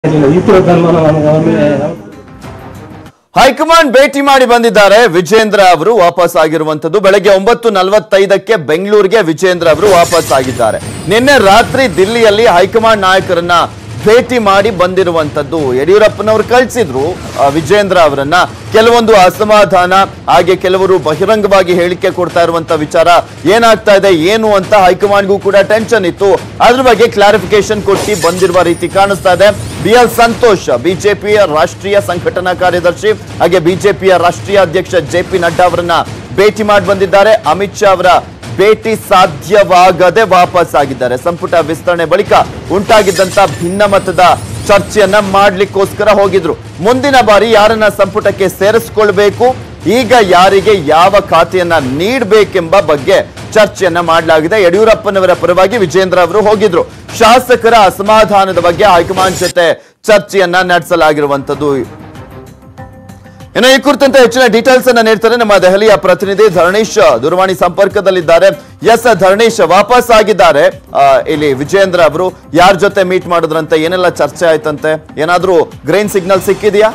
ಇತರ ಧರ್ಮನ ನಮ್ಗೆ ಆಮೇಲೆ ಹೈಕಮಾಂಡ್ ಭೇಟಿ ಮಾಡಿ ಬಂದಿದ್ದಾರೆ ವಿಜೇಂದ್ರ ಅವರು ವಾಪಸ್ ಆಗಿರುವಂತದ್ದು ಬೆಳಗ್ಗೆ ಒಂಬತ್ತು ನಲವತ್ತೈದಕ್ಕೆ ಬೆಂಗಳೂರಿಗೆ ವಿಜೇಂದ್ರ ಅವರು ವಾಪಸ್ ಆಗಿದ್ದಾರೆ ನಿನ್ನೆ ರಾತ್ರಿ ದಿಲ್ಲಿಯಲ್ಲಿ ಹೈಕಮಾಂಡ್ ನಾಯಕರನ್ನ ಭೇಟಿ ಮಾಡಿ ಬಂದಿರುವಂತದ್ದು ಯಡಿಯೂರಪ್ಪನವರು ಕಳಿಸಿದ್ರು ಆ, ವಿಜೇಂದ್ರ ಅವರನ್ನ ಕೆಲವೊಂದು ಅಸಮಾಧಾನ ಹಾಗೆ ಕೆಲವರು ಬಹಿರಂಗವಾಗಿ ಹೇಳಿಕೆ ಕೊಡ್ತಾ ಇರುವಂತ ವಿಚಾರ ಏನಾಗ್ತಾ ಇದೆ ಏನು ಅಂತ ಹೈಕಮಾಂಡ್ಗೂ ಕೂಡ ಟೆನ್ಷನ್ ಇತ್ತು ಅದ್ರ ಬಗ್ಗೆ ಕ್ಲಾರಿಫಿಕೇಶನ್ ಕೊಟ್ಟು ಬಂದಿರುವ ರೀತಿ ಕಾಣಿಸ್ತಾ ಇದೆ ಬಿ ಎಲ್ ಸಂತೋಷ್ ಬಿಜೆಪಿಯ ರಾಷ್ಟ್ರೀಯ ಸಂಘಟನಾ ಕಾರ್ಯದರ್ಶಿ ಹಾಗೆ ಬಿಜೆಪಿಯ ರಾಷ್ಟ್ರೀಯ ಅಧ್ಯಕ್ಷ ಜೆ ಪಿ ನಡ್ಡಾ ಅವರನ್ನ ಭೇಟಿ ಮಾಡಿ ಬಂದಿದ್ದಾರೆ ಅಮಿತ್ ಶಾ ಅವರ ಭೇಟಿ ಸಾಧ್ಯವಾಗದೆ ವಾಪಸ್ ಆಗಿದ್ದಾರೆ ಸಂಪುಟ ವಿಸ್ತರಣೆ ಬಳಿಕ ಉಂಟಾಗಿದ್ದಂತ ಭಿನ್ನಮತದ ಚರ್ಚೆಯನ್ನ ಮಾಡ್ಲಿಕ್ಕೋಸ್ಕರ ಹೋಗಿದ್ರು ಮುಂದಿನ ಬಾರಿ ಯಾರನ್ನ ಸಂಪುಟಕ್ಕೆ ಸೇರಿಸಿಕೊಳ್ಬೇಕು ಈಗ ಯಾರಿಗೆ ಯಾವ ಖಾತೆಯನ್ನ ನೀಡಬೇಕೆಂಬ ಬಗ್ಗೆ ಚರ್ಚೆಯನ್ನ ಮಾಡಲಾಗಿದೆ ಯಡಿಯೂರಪ್ಪನವರ ಪರವಾಗಿ ವಿಜೇಂದ್ರ ಅವರು ಹೋಗಿದ್ರು ಶಾಸಕರ ಅಸಮಾಧಾನದ ಬಗ್ಗೆ ಹೈಕಮಾಂಡ್ ಜೊತೆ ಚರ್ಚೆಯನ್ನ ನಡೆಸಲಾಗಿರುವಂತದ್ದು ಇನ್ನು ಈ ಕುರಿತಂತೆ ಹೆಚ್ಚಿನ ಡೀಟೇಲ್ಸ್ ಅನ್ನ ನೀಡ್ತಾರೆ ನಮ್ಮ ದೆಹಲಿಯ ಪ್ರತಿನಿಧಿ ಧರಣೀಶ್ ದೂರವಾಣಿ ಸಂಪರ್ಕದಲ್ಲಿದ್ದಾರೆ ಎಸ್ ಧರಣೀಶ್ ವಾಪಸ್ ಆಗಿದ್ದಾರೆ ಆ, ಇಲ್ಲಿ ವಿಜೇಂದ್ರ ಅವರು ಯಾರ ಜೊತೆ ಮೀಟ್ ಮಾಡಿದ್ರಂತೆ ಏನೆಲ್ಲ ಚರ್ಚೆ ಆಯ್ತಂತೆ ಏನಾದ್ರೂ ಗ್ರೀನ್ ಸಿಗ್ನಲ್ ಸಿಕ್ಕಿದೆಯಾ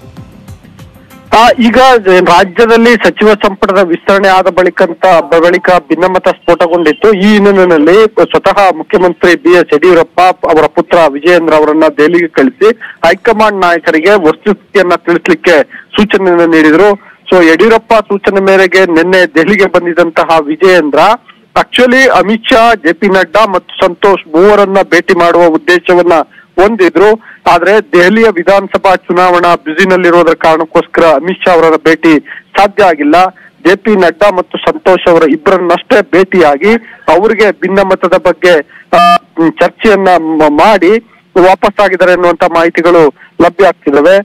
ಆ, ಈಗ ರಾಜ್ಯದಲ್ಲಿ ಸಚಿವ ಸಂಪುಟದ ವಿಸ್ತರಣೆ ಆದ ಬಳಿಕಂತ ಬಳಿಕ ಭಿನ್ನಮತ ಸ್ಫೋಟಗೊಂಡಿತ್ತು ಈ ಹಿನ್ನೆಲೆಯಲ್ಲಿ ಸ್ವತಃ ಮುಖ್ಯಮಂತ್ರಿ ಬಿ ಎಸ್ ಯಡಿಯೂರಪ್ಪ ಅವರ ಪುತ್ರ ವಿಜಯೇಂದ್ರ ಅವರನ್ನ ದೆಹಲಿಗೆ ಕಳಿಸಿ ಹೈಕಮಾಂಡ್ ನಾಯಕರಿಗೆ ವಸ್ತುಸ್ಥಿತಿಯನ್ನ ತಿಳಿಸ್ಲಿಕ್ಕೆ ಸೂಚನೆಯನ್ನ ನೀಡಿದ್ರು ಸೊ ಯಡಿಯೂರಪ್ಪ ಸೂಚನೆ ಮೇರೆಗೆ ನಿನ್ನೆ ದೆಹಲಿಗೆ ಬಂದಿದ್ದಂತಹ Vijayendra actually Amit Shah J P Nadda ಮತ್ತು ಸಂತೋಷ್ ಮೂವರನ್ನ ಭೇಟಿ ಮಾಡುವ ಉದ್ದೇಶವನ್ನ ಹೊಂದಿದ್ರು ಆದ್ರೆ ದೆಹಲಿಯ ವಿಧಾನಸಭಾ ಚುನಾವಣಾ ಬ್ಯುಸಿನಲ್ಲಿರೋದ್ರ ಕಾರಣಕ್ಕೋಸ್ಕರ ಅಮಿತ್ ಶಾ ಅವರ ಭೇಟಿ ಸಾಧ್ಯ ಆಗಿಲ್ಲ ಜೆ ಪಿ ನಡ್ಡಾ ಮತ್ತು ಸಂತೋಷ್ ಅವರ ಇಬ್ಬರನ್ನಷ್ಟೇ ಭೇಟಿಯಾಗಿ ಅವರಿಗೆ ಭಿನ್ನಮತದ ಬಗ್ಗೆ ಆ, ಮ್, ಚರ್ಚೆಯನ್ನ ಮ- ಮಾಡಿ ವಾಪಸ್ ಆಗಿದ್ದಾರೆ ಅನ್ನುವಂತ ಮಾಹಿತಿಗಳು ಲಭ್ಯ ಆಗ್ತಿದಾವೆ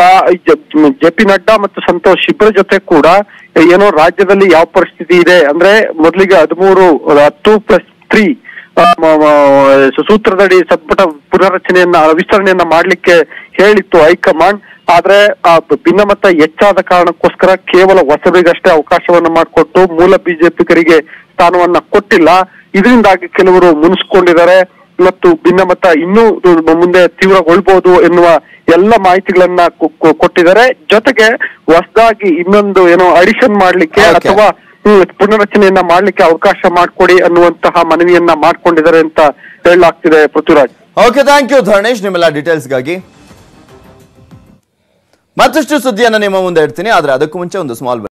ಜೆ ಪಿ ನಡ್ಡಾ ಮತ್ತು ಸಂತೋಷ್ ಇಬ್ಬರ ಜೊತೆ ಕೂಡ ಏನೋ ರಾಜ್ಯದಲ್ಲಿ ಯಾವ ಪರಿಸ್ಥಿತಿ ಇದೆ ಅಂದ್ರೆ ಮೊದಲಿಗೆ ಹದಿಮೂರು ಹತ್ತು ಪ್ಲಸ್ ತ್ರೀ ಸೂತ್ರದಡಿ ಸಂಪುಟ ಪುನರ್ರಚನೆಯನ್ನ ವಿಸ್ತರಣೆಯನ್ನ ಮಾಡ್ಲಿಕ್ಕೆ ಹೇಳಿತ್ತು ಹೈಕಮಾಂಡ್ ಆದ್ರೆ ಆ ಭಿನ್ನಮತ ಹೆಚ್ಚಾದ ಕಾರಣಕ್ಕೋಸ್ಕರ ಕೇವಲ ಹೊಸಬರಿಗಷ್ಟೇ ಅವಕಾಶವನ್ನ ಮಾಡಿಕೊಟ್ಟು ಮೂಲ ಬಿಜೆಪಿಗರಿಗೆ ಸ್ಥಾನವನ್ನ ಕೊಟ್ಟಿಲ್ಲ ಇದರಿಂದಾಗಿ ಕೆಲವರು ಮುನಿಸ್ಕೊಂಡಿದ್ದಾರೆ ಮತ್ತು ಭಿನ್ನಮತ ಇನ್ನೂ ಮುಂದೆ ತೀವ್ರಗೊಳ್ಬಹುದು ಎನ್ನುವ ಎಲ್ಲ ಮಾಹಿತಿಗಳನ್ನ ಕೊ- ಕೊ- ಕೊಟ್ಟಿದ್ದಾರೆ ಜೊತೆಗೆ ಹೊಸದಾಗಿ ಇನ್ನೊಂದು ಏನೋ ಅಡಿಷನ್ ಮಾಡ್ಲಿಕ್ಕೆ Okay. ಅಥವಾ ಹ್ಮ್, ಪುನರ್ರಚನೆಯನ್ನ ಮಾಡ್ಲಿಕ್ಕೆ ಅವಕಾಶ ಮಾಡ್ಕೊಡಿ ಅನ್ನುವಂತಹ ಮನವಿಯನ್ನ ಮಾಡ್ಕೊಂಡಿದ್ದಾರೆ ಅಂತ ಹೇಳಲಾಗ್ತಿದೆ Prithviraj okay thank you Dharanesh ನಿಮ್ಮೆಲ್ಲ ಡೀಟೇಲ್ಸ್ಗಾಗಿ ಮತ್ತಷ್ಟು ಸುದ್ದಿಯನ್ನ ನಿಮ್ಮ ಮುಂದೆ ಇಡ್ತೀನಿ ಆದ್ರೆ ಅದಕ್ಕೂ ಮುಂಚೆ ಒಂದು ಸ್ಮಾಲ್